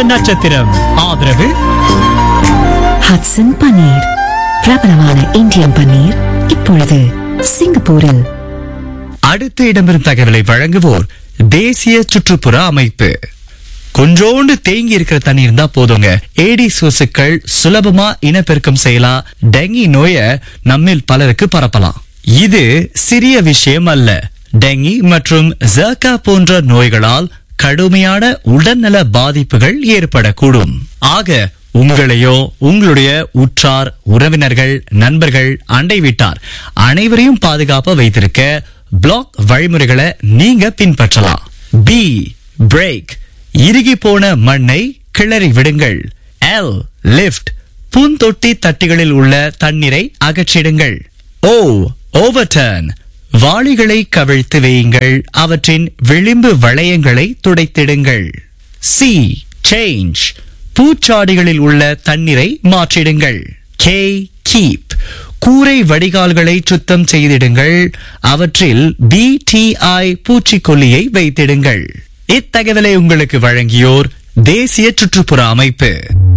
நட்சத்திரம் ஆதரவு ஹட்சன் பன்னீர் பிரபலமான இந்தியன் பன்னீர் இப்பொழுது சிங்கப்பூரில் அடுத்த இடம்பெறும் தகவலை வழங்குவோர் தேசிய சுற்றுப்புற அமைப்பு கொஞ்சோண்டு தேங்கி இருக்கிற தண்ணி இருந்தா போதுங்க ஏடி சொசுக்கள் சுலபமா இனப்பெருக்கம் செய்யலாம் டெங்கி நோய நம்மில் பலருக்கு பரப்பலாம் இது சிறிய விஷயம் அல்ல டெங்கி மற்றும் ஜர்கா போன்ற நோய்களால் கடுமையான உடல்நல பாதிப்புகள் ஏற்படக்கூடும் ஆக உங்களையோ உங்களுடைய உற்றார் உறவினர்கள் நண்பர்கள் அண்டை வீட்டார் அனைவரையும் பாதுகாப்பா வைத்திருக்க பிளாக் வழிமுறைகளை நீங்க பின்பற்றலாம் பி பிரேக் இறுகி போன மண்ணை கிளறி விடுங்கள் எல் லிஃப்ட் பூந்தொட்டி தட்டிகளில் உள்ள தண்ணீரை அகற்றிடுங்கள் ஓ ஓவர்டர்ன் வாளிகளை கவிழ்த்து வையுங்கள் அவற்றின் விளிம்பு வளையங்களை துடைத்திடுங்கள் சி சேஞ்ச் பூச்சாடிகளில் உள்ள தண்ணீரை மாற்றிடுங்கள் கே கீப் கூரை வடிகால்களை சுத்தம் செய்திடுங்கள் அவற்றில் பிடிஐ பூச்சிக்கொல்லியை வைத்திடுங்கள் இத்தகவலை உங்களுக்கு வழங்கியோர் தேசிய சுற்றுப்புற அமைப்பு